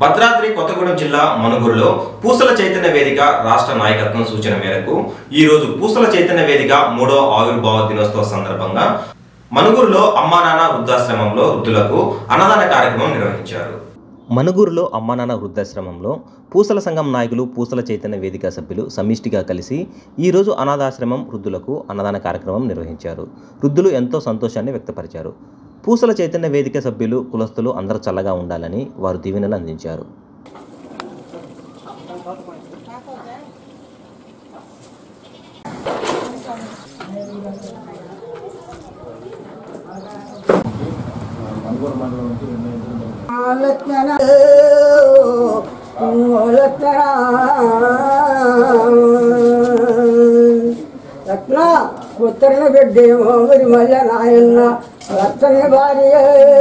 భద్రాద్రి కొత్తగూడెం జిల్లా మనుగురులో పూసల చైతన్య వేదిక రాష్ట్ర నాయకత్వం సూచన మేరకు ఈ రోజు పూసల చైతన్య వేదిక మూడో ఆవిర్భావ దినోత్సవ సందర్భంగా మనుగురులో అమ్మా నాన్న వృద్ధాశ్రమంలో వృద్ధులకు అన్నదాన కార్యక్రమం నిర్వహించారు మనుగురులో అమ్మానాన్న వృద్ధాశ్రమంలో పూసల సంఘం నాయకులు పూసల చైతన్య వేదిక సభ్యులు సమిష్టిగా కలిసి ఈరోజు అనాథాశ్రమం వృద్ధులకు అన్నదాన కార్యక్రమం నిర్వహించారు వృద్ధులు ఎంతో సంతోషాన్ని వ్యక్తపరిచారు పూసల చైతన్య వేదిక సభ్యులు కులస్తులు అందరూ చల్లగా ఉండాలని వారు దీవెనలు అందించారు లక్ష్మణ లక్ష్మణ లక్ష్మణ ఉత్తరణ బిడ్డేమో మరి మళ్ళీ నాయన్న లక్ష్మణ భార్య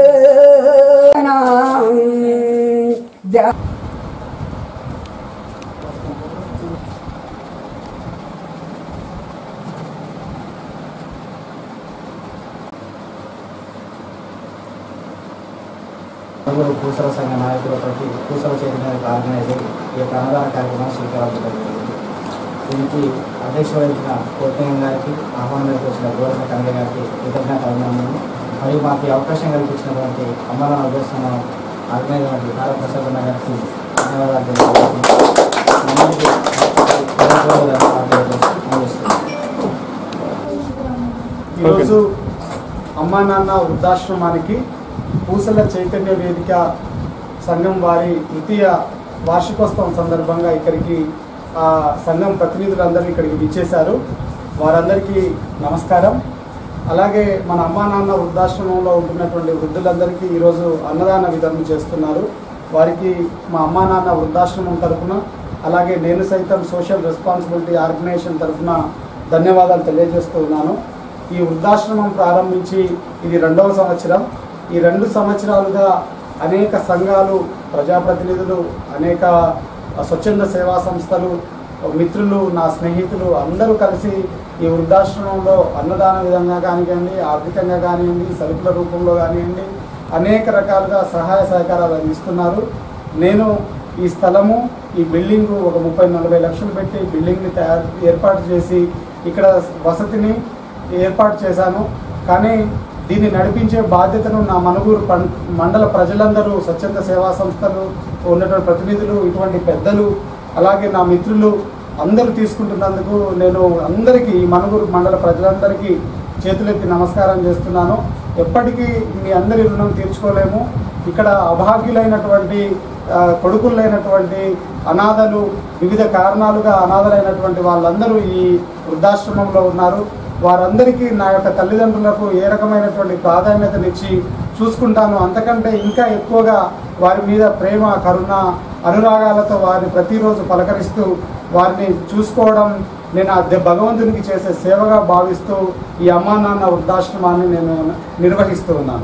నలుగురు పూసల సంఘ నాయకులతోటి పూసల చైతన్య ఆర్గనైజర్ ఈ యొక్క అన్నదాన కార్యక్రమం శ్రీకారం జరిగింది దీనికి అధ్యక్ష వహించిన కోటయ్య గారికి ఆహ్వానం మేరకు వచ్చిన గోరఖ కనగ గారికి కృతజ్ఞత అభినందనలు మరియు మాకు ఈ అవకాశం కల్పించినటువంటి అమ్మల ఉద్దేశం ఆర్గనైజర్ వంటి తార ప్రసాద్ అన్న గారికి ధన్యవాదాలు తెలియజేస్తున్నాను. అందరికీ ధన్యవాదాలు తెలియజేస్తున్నాను. ఈరోజు అమ్మా నాన్న వృద్ధాశ్రమానికి పూసల చైతన్య వేదిక సంఘం వారి తృతీయ వార్షికోత్సవం సందర్భంగా ఇక్కడికి ఆ సంఘం ప్రతినిధులందరూ ఇక్కడికి విచ్చేశారు వారందరికీ నమస్కారం అలాగే మన అమ్మా నాన్న వృద్ధాశ్రమంలో ఉంటున్నటువంటి వృద్ధులందరికీ ఈరోజు అన్నదాన విధులు చేస్తున్నారు వారికి మా అమ్మా నాన్న వృద్ధాశ్రమం తరఫున అలాగే నేను సైతం సోషల్ రెస్పాన్సిబిలిటీ ఆర్గనైజేషన్ తరఫున ధన్యవాదాలు తెలియజేస్తూ ఉన్నాను ఈ వృద్ధాశ్రమం ప్రారంభించి ఇది రెండవ సంవత్సరం ఈ రెండు సంవత్సరాలుగా అనేక సంఘాలు ప్రజాప్రతినిధులు అనేక స్వచ్ఛంద సేవా సంస్థలు మిత్రులు నా స్నేహితులు అందరూ కలిసి ఈ వృద్ధాశ్రమంలో అన్నదాన విధంగా కానివ్వండి ఆర్థికంగా కానివ్వండి సరుకుల రూపంలో కానివ్వండి అనేక రకాలుగా సహాయ సహకారాలు అందిస్తున్నారు నేను ఈ స్థలము ఈ బిల్డింగు ఒక ముప్పై నలభై లక్షలు పెట్టి బిల్డింగ్ని తయారు ఏర్పాటు చేసి ఇక్కడ వసతిని ఏర్పాటు చేశాను కానీ దీన్ని నడిపించే బాధ్యతను నా మనుగురు పం మండల ప్రజలందరూ స్వచ్ఛంద సేవా సంస్థలు ఉన్నటువంటి ప్రతినిధులు ఇటువంటి పెద్దలు అలాగే నా మిత్రులు అందరూ తీసుకుంటున్నందుకు నేను అందరికీ ఈ మనుగురు మండల ప్రజలందరికీ చేతులెత్తి నమస్కారం చేస్తున్నాను ఎప్పటికీ మీ అందరి రుణం తీర్చుకోలేము ఇక్కడ అభాగ్యులైనటువంటి ఆ, కొడుకులైనటువంటి అనాథలు వివిధ కారణాలుగా అనాథలైనటువంటి వాళ్ళందరూ ఈ వృద్ధాశ్రమంలో ఉన్నారు వారందరికీ నా యొక్క తల్లిదండ్రులకు ఏ రకమైనటువంటి ప్రాధాన్యతనిచ్చి చూసుకుంటాను అంతకంటే ఇంకా ఎక్కువగా వారి మీద ప్రేమ కరుణ అనురాగాలతో వారిని ప్రతిరోజు పలకరిస్తూ వారిని చూసుకోవడం నేను ఆ దే- భగవంతునికి చేసే సేవగా భావిస్తూ ఈ అమ్మా నాన్న వృద్ధాశ్రమాన్ని నేను నిర్వహిస్తూ ఉన్నాను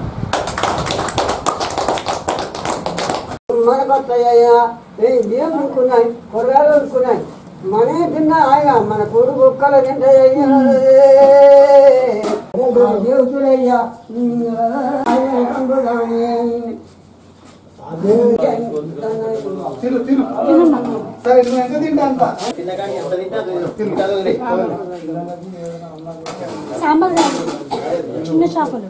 మనకు వస్తాయ్యా ఏం అనుకున్నాయి కూరగాయలు అనుకున్నాయి మనే తిన్నా ఆయన మన కూడు కుక్కలు తింటాయ్యా దేవుతులయ్యా తిను తిను సరే నువ్వు ఎంత తింటా అంత సాంబార్ కాదు. చిన్న చేపలు